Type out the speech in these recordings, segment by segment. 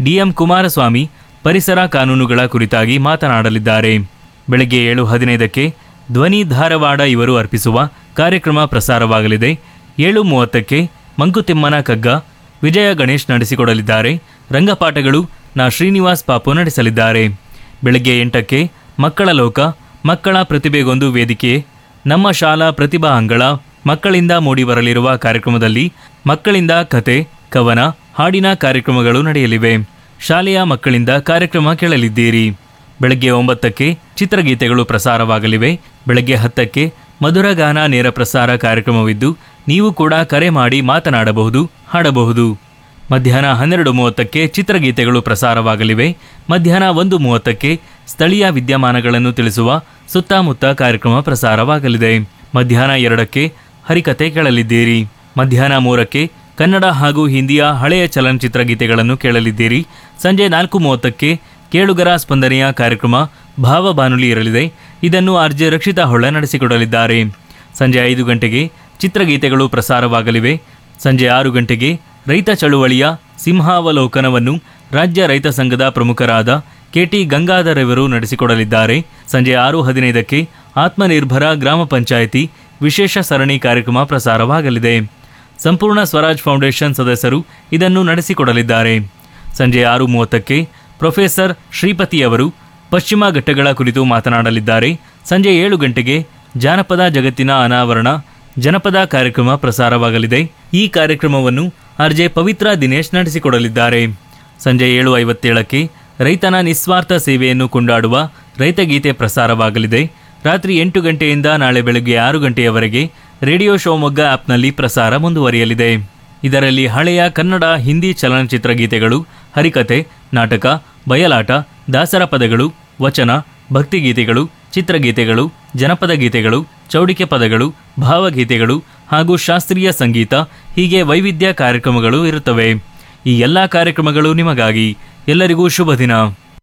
DM Kumaraswamy ಪರಿಸರ ಕಾನೂನುಗಳ ಕುರಿತಾಗಿ ಮಾತನಾಡಲಿದ್ದಾರೆ ಬೆಳಗ್ಗೆ ಏಳು ಹದಿನೈದಕ್ಕೆ ಧ್ವನಿ ಧಾರವಾಡ ಇವರು ಅರ್ಪಿಸುವ ಕಾರ್ಯಕ್ರಮ ಪ್ರಸಾರವಾಗಲಿದೆ ಏಳು ಮೂವತ್ತಕ್ಕೆ ಮಂಕುತಿಮ್ಮನ ಕಗ್ಗ ವಿಜಯ ಗಣೇಶ್ ನಡೆಸಿಕೊಡಲಿದ್ದಾರೆ ರಂಗಪಾಠಗಳು ನಾ ಶ್ರೀನಿವಾಸ್ ಪಾಪು ನಡೆಸಲಿದ್ದಾರೆ ಬೆಳಗ್ಗೆ ಎಂಟಕ್ಕೆ ಮಕ್ಕಳ ಲೋಕ ಮಕ್ಕಳ ಪ್ರತಿಭೆಗೊಂದು ವೇದಿಕೆ ನಮ್ಮ ಶಾಲಾ ಪ್ರತಿಭಾ ಅಂಗಳ ಮಕ್ಕಳಿಂದ ಮೂಡಿಬರಲಿರುವ ಕಾರ್ಯಕ್ರಮದಲ್ಲಿ ಮಕ್ಕಳಿಂದ ಕತೆ ಕವನ ಹಾಡಿನ ಕಾರ್ಯಕ್ರಮಗಳು ನಡೆಯಲಿವೆ ಶಾಲೆಯ ಮಕ್ಕಳಿಂದ ಕಾರ್ಯಕ್ರಮ ಕೇಳಲಿದ್ದೀರಿ ಬೆಳಗ್ಗೆ ಒಂಬತ್ತಕ್ಕೆ ಚಿತ್ರಗೀತೆಗಳು ಪ್ರಸಾರವಾಗಲಿವೆ ಬೆಳಗ್ಗೆ ಹತ್ತಕ್ಕೆ ಮಧುರಗಾನ ನೇರ ಪ್ರಸಾರ ಕಾರ್ಯಕ್ರಮವಿದ್ದು ನೀವು ಕೂಡ ಕರೆ ಮಾಡಿ ಮಾತನಾಡಬಹುದು ಹಾಡಬಹುದು ಮಧ್ಯಾಹ್ನ ಹನ್ನೆರಡು ಮೂವತ್ತಕ್ಕೆ ಚಿತ್ರಗೀತೆಗಳು ಪ್ರಸಾರವಾಗಲಿವೆ ಮಧ್ಯಾಹ್ನ ಒಂದು ಮೂವತ್ತಕ್ಕೆ ಸ್ಥಳೀಯ ವಿದ್ಯಮಾನಗಳನ್ನು ತಿಳಿಸುವ ಸುತ್ತಮುತ್ತ ಕಾರ್ಯಕ್ರಮ ಪ್ರಸಾರವಾಗಲಿದೆ ಮಧ್ಯಾಹ್ನ ಎರಡಕ್ಕೆ ಹರಿಕತೆ ಕೇಳಲಿದ್ದೀರಿ ಮಧ್ಯಾಹ್ನ ಮೂರಕ್ಕೆ ಕನ್ನಡ ಹಾಗೂ ಹಿಂದಿಯ ಹಳೆಯ ಚಲನಚಿತ್ರ ಗೀತೆಗಳನ್ನು ಕೇಳಲಿದ್ದೀರಿ ಸಂಜೆ ನಾಲ್ಕು ಮೂವತ್ತಕ್ಕೆ ಕೇಳುಗರ ಸ್ಪಂದನೆಯ ಕಾರ್ಯಕ್ರಮ ಭಾವ ಬಾನುಲಿ ಇರಲಿದೆ ಇದನ್ನು ಆರ್ಜೆ ರಕ್ಷಿತಾ ಹೊಳ್ಳ ನಡೆಸಿಕೊಡಲಿದ್ದಾರೆ ಸಂಜೆ ಐದು ಗಂಟೆಗೆ ಚಿತ್ರಗೀತೆಗಳು ಪ್ರಸಾರವಾಗಲಿವೆ ಸಂಜೆ ಆರು ಗಂಟೆಗೆ ರೈತ ಚಳುವಳಿಯ ಸಿಂಹಾವಲೋಕನವನ್ನು ರಾಜ್ಯ ರೈತ ಸಂಘದ ಪ್ರಮುಖರಾದ ಕೆಟಿ ಗಂಗಾಧರ್ ಇವರು ನಡೆಸಿಕೊಡಲಿದ್ದಾರೆ ಸಂಜೆ ಆರು ಹದಿನೈದಕ್ಕೆ ಆತ್ಮನಿರ್ಭರ ಗ್ರಾಮ ಪಂಚಾಯಿತಿ ವಿಶೇಷ ಸರಣಿ ಕಾರ್ಯಕ್ರಮ ಪ್ರಸಾರವಾಗಲಿದೆ ಸಂಪೂರ್ಣ ಸ್ವರಾಜ್ ಫೌಂಡೇಶನ್ ಸದಸ್ಯರು ಇದನ್ನು ನಡೆಸಿಕೊಡಲಿದ್ದಾರೆ ಸಂಜೆ ಆರು ಮೂವತ್ತಕ್ಕೆ ಪ್ರೊಫೆಸರ್ ಶ್ರೀಪತಿ ಅವರು ಪಶ್ಚಿಮ ಘಟ್ಟಗಳ ಕುರಿತು ಮಾತನಾಡಲಿದ್ದಾರೆ ಸಂಜೆ ಏಳು ಗಂಟೆಗೆ ಜಾನಪದ ಜಗತ್ತಿನ ಅನಾವರಣ ಜನಪದ ಕಾರ್ಯಕ್ರಮ ಪ್ರಸಾರವಾಗಲಿದೆ ಈ ಕಾರ್ಯಕ್ರಮವನ್ನು ಆರ್ಜೆ ಪವಿತ್ರ ದಿನೇಶ್ ನಡೆಸಿಕೊಡಲಿದ್ದಾರೆ ಸಂಜೆ ಏಳು ಐವತ್ತೇಳಕ್ಕೆ ರೈತನ ನಿಸ್ವಾರ್ಥ ಸೇವೆಯನ್ನು ಕೊಂಡಾಡುವ ರೈತಗೀತೆ ಪ್ರಸಾರವಾಗಲಿದೆ ರಾತ್ರಿ ಎಂಟು ಗಂಟೆಯಿಂದ ನಾಳೆ ಬೆಳಗ್ಗೆ ಆರು ಗಂಟೆಯವರೆಗೆ ರೇಡಿಯೋ ಶಿವಮೊಗ್ಗ ಆಪ್ನಲ್ಲಿ ಪ್ರಸಾರ ಮುಂದುವರಿಯಲಿದೆ ಇದರಲ್ಲಿ ಹಳೆಯ ಕನ್ನಡ ಹಿಂದಿ ಚಲನಚಿತ್ರ ಗೀತೆಗಳು ಹರಿಕತೆ ನಾಟಕ ಬಯಲಾಟ ದಾಸರ ಪದಗಳು ವಚನ ಭಕ್ತಿಗೀತೆಗಳು ಚಿತ್ರಗೀತೆಗಳು ಜನಪದ ಗೀತೆಗಳು ಚೌಡಿಕೆ ಪದಗಳು ಭಾವಗೀತೆಗಳು ಹಾಗೂ ಶಾಸ್ತ್ರೀಯ ಸಂಗೀತ ಹೀಗೆ ವೈವಿಧ್ಯ ಕಾರ್ಯಕ್ರಮಗಳು ಇರುತ್ತವೆ ಈ ಎಲ್ಲ ಕಾರ್ಯಕ್ರಮಗಳು ನಿಮಗಾಗಿ ಎಲ್ಲರಿಗೂ ಶುಭ ದಿನ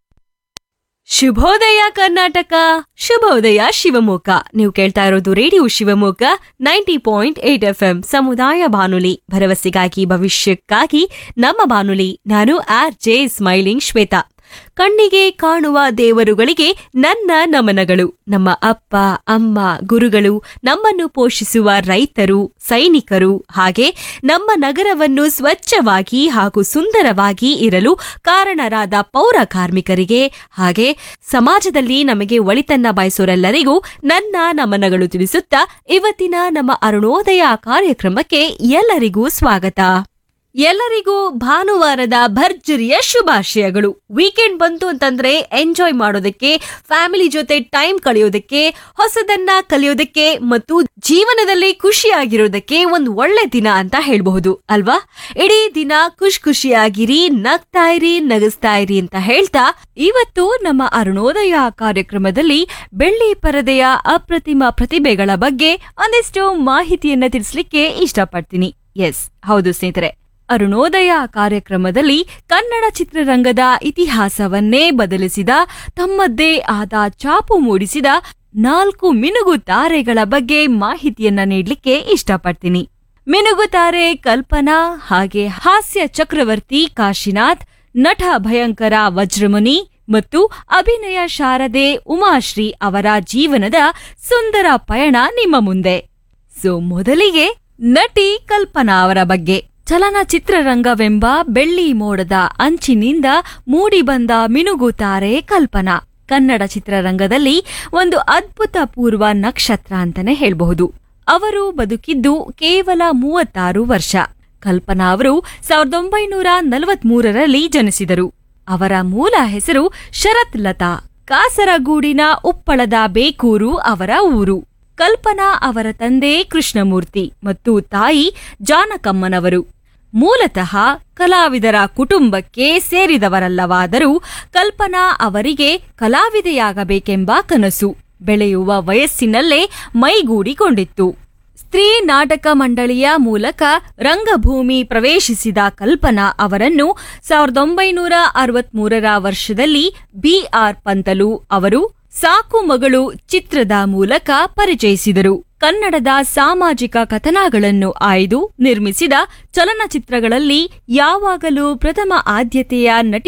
ಶುಭೋದಯ ಕರ್ನಾಟಕ ಶುಭೋದಯ ಶಿವಮೊಗ್ಗ ನೀವು ಕೇಳ್ತಾ ಇರೋದು radio Shivamogga ninety point eight F M ಸಮುದಾಯ ಬಾನುಲಿ ಭರವಸೆಗಾಗಿ ಭವಿಷ್ಯಕ್ಕಾಗಿ ನಮ್ಮ ಬಾನುಲಿ ನಾನು ಆರ್ ಜೆ ಸ್ಮೈಲಿಂಗ್ ಶ್ವೇತಾ ಕಣ್ಣಿಗೆ ಕಾಣುವ ದೇವರುಗಳಿಗೆ ನನ್ನ ನಮನಗಳು ನಮ್ಮ ಅಪ್ಪ ಅಮ್ಮ ಗುರುಗಳು ನಮ್ಮನ್ನು ಪೋಷಿಸುವ ರೈತರು ಸೈನಿಕರು ಹಾಗೆ ನಮ್ಮ ನಗರವನ್ನು ಸ್ವಚ್ಛವಾಗಿ ಹಾಗೂ ಸುಂದರವಾಗಿ ಇರಲು ಕಾರಣರಾದ ಪೌರ ಕಾರ್ಮಿಕರಿಗೆ ಹಾಗೆ ಸಮಾಜದಲ್ಲಿ ನಮಗೆ ಒಳಿತನ್ನ ಬಯಸೋರೆಲ್ಲರಿಗೂ ನನ್ನ ನಮನಗಳು ತಿಳಿಸುತ್ತಾ ಇವತ್ತಿನ ನಮ್ಮ ಅರುಣೋದಯ ಕಾರ್ಯಕ್ರಮಕ್ಕೆ ಎಲ್ಲರಿಗೂ ಸ್ವಾಗತ ಎಲ್ಲರಿಗೂ ಭಾನುವಾರದ ಭರ್ಜರಿಯ ಶುಭಾಶಯಗಳು ವೀಕೆಂಡ್ ಬಂತು ಅಂತಂದ್ರೆ ಎಂಜಾಯ್ ಮಾಡೋದಕ್ಕೆ ಫ್ಯಾಮಿಲಿ ಜೊತೆ ಟೈಮ್ ಕಳೆಯೋದಕ್ಕೆ ಹೊಸದನ್ನ ಕಲಿಯೋದಕ್ಕೆ ಮತ್ತು ಜೀವನದಲ್ಲಿ ಖುಷಿಯಾಗಿರೋದಕ್ಕೆ ಒಂದು ಒಳ್ಳೆ ದಿನ ಅಂತ ಹೇಳ್ಬಹುದು ಅಲ್ವಾ ಇಡೀ ದಿನ ಖುಷ್ ಖುಷಿಯಾಗಿರಿ ನಗ್ತಾ ಇರಿ ನಗಿಸ್ತಾ ಇರಿ ಅಂತ ಹೇಳ್ತಾ ಇವತ್ತು ನಮ್ಮ ಅರುಣೋದಯ ಕಾರ್ಯಕ್ರಮದಲ್ಲಿ ಬೆಳ್ಳಿ ಪರದೆಯ ಅಪ್ರತಿಮ ಪ್ರತಿಭೆಗಳ ಬಗ್ಗೆ ಒಂದಿಷ್ಟು ಮಾಹಿತಿಯನ್ನ ತಿಳಿಸ್ಲಿಕ್ಕೆ ಇಷ್ಟಪಡ್ತೀನಿ ಎಸ್ ಹೌದು ಸ್ನೇಹಿತರೆ ಅರುಣೋದಯ ಕಾರ್ಯಕ್ರಮದಲ್ಲಿ ಕನ್ನಡ ಚಿತ್ರರಂಗದ ಇತಿಹಾಸವನ್ನೇ ಬದಲಿಸಿದ ತಮ್ಮದ್ದೇ ಆದ ಚಾಪು ಮೂಡಿಸಿದ ನಾಲ್ಕು ಮಿನುಗು ತಾರೆಗಳ ಬಗ್ಗೆ ಮಾಹಿತಿಯನ್ನ ನೀಡ್ಲಿಕ್ಕೆ ಇಷ್ಟಪಡ್ತೀನಿ ಮಿನುಗು ತಾರೆ ಕಲ್ಪನಾ ಹಾಗೆ ಹಾಸ್ಯ ಚಕ್ರವರ್ತಿ ಕಾಶಿನಾಥ್ ನಟ ಭಯಂಕರ ವಜ್ರಮುನಿ ಮತ್ತು ಅಭಿನಯ ಶಾರದೆ ಉಮಾಶ್ರೀ ಅವರ ಜೀವನದ ಸುಂದರ ಪಯಣ ನಿಮ್ಮ ಮುಂದೆ ಸೊ ಮೊದಲಿಗೆ ನಟಿ ಕಲ್ಪನಾ ಅವರ ಬಗ್ಗೆ ಚಲನಚಿತ್ರರಂಗವೆಂಬ ಬೆಳ್ಳಿ ಮೋಡದ ಅಂಚಿನಿಂದ ಮೂಡಿಬಂದ ಮಿನುಗುತಾರೆ ಕಲ್ಪನಾ ಕನ್ನಡ ಚಿತ್ರರಂಗದಲ್ಲಿ ಒಂದು ಅದ್ಭುತಪೂರ್ವ ನಕ್ಷತ್ರ ಅಂತಾನೆ ಹೇಳ್ಬಹುದು ಅವರು ಬದುಕಿದ್ದು ಕೇವಲ ಮೂವತ್ತಾರು ವರ್ಷ ಕಲ್ಪನಾ ಅವರು ಸಾವಿರದ ಒಂಬೈನೂರ ನಲವತ್ಮೂರರಲ್ಲಿ ಜನಿಸಿದರು ಅವರ ಮೂಲ ಹೆಸರು ಶರತ್ ಲತಾ ಕಾಸರಗೂಡಿನ ಉಪ್ಪಳದ ಬೇಕೂರು ಅವರ ಊರು ಕಲ್ಪನಾ ಅವರ ತಂದೆ ಕೃಷ್ಣಮೂರ್ತಿ ಮತ್ತು ತಾಯಿ ಜಾನಕಮ್ಮನವರು ಮೂಲತಃ ಕಲಾವಿದರ ಕುಟುಂಬಕ್ಕೆ ಸೇರಿದವರಲ್ಲವಾದರೂ ಕಲ್ಪನಾ ಅವರಿಗೆ ಕಲಾವಿದೆಯಾಗಬೇಕೆಂಬ ಕನಸು ಬೆಳೆಯುವ ವಯಸ್ಸಿನಲ್ಲೇ ಮೈಗೂಡಿಕೊಂಡಿತ್ತು ಸ್ತ್ರೀ ನಾಟಕ ಮಂಡಳಿಯ ಮೂಲಕ ರಂಗಭೂಮಿ ಪ್ರವೇಶಿಸಿದ ಕಲ್ಪನಾ ಅವರನ್ನು ಸಾವಿರದ ಒಂಬೈನೂರ ಅರವತ್ಮೂರರ ವರ್ಷದಲ್ಲಿ ಬಿಆರ್ ಪಂತಲು ಅವರು ಸಾಕು ಮಗಳು ಚಿತ್ರದ ಮೂಲಕ ಪರಿಚಯಿಸಿದರು ಕನ್ನಡದ ಸಾಮಾಜಿಕ ಕಥನಗಳನ್ನು ಆಯ್ದು ನಿರ್ಮಿಸಿದ ಚಲನಚಿತ್ರಗಳಲ್ಲಿ ಯಾವಾಗಲೂ ಪ್ರಥಮ ಆದ್ಯತೆಯ ನಟಿ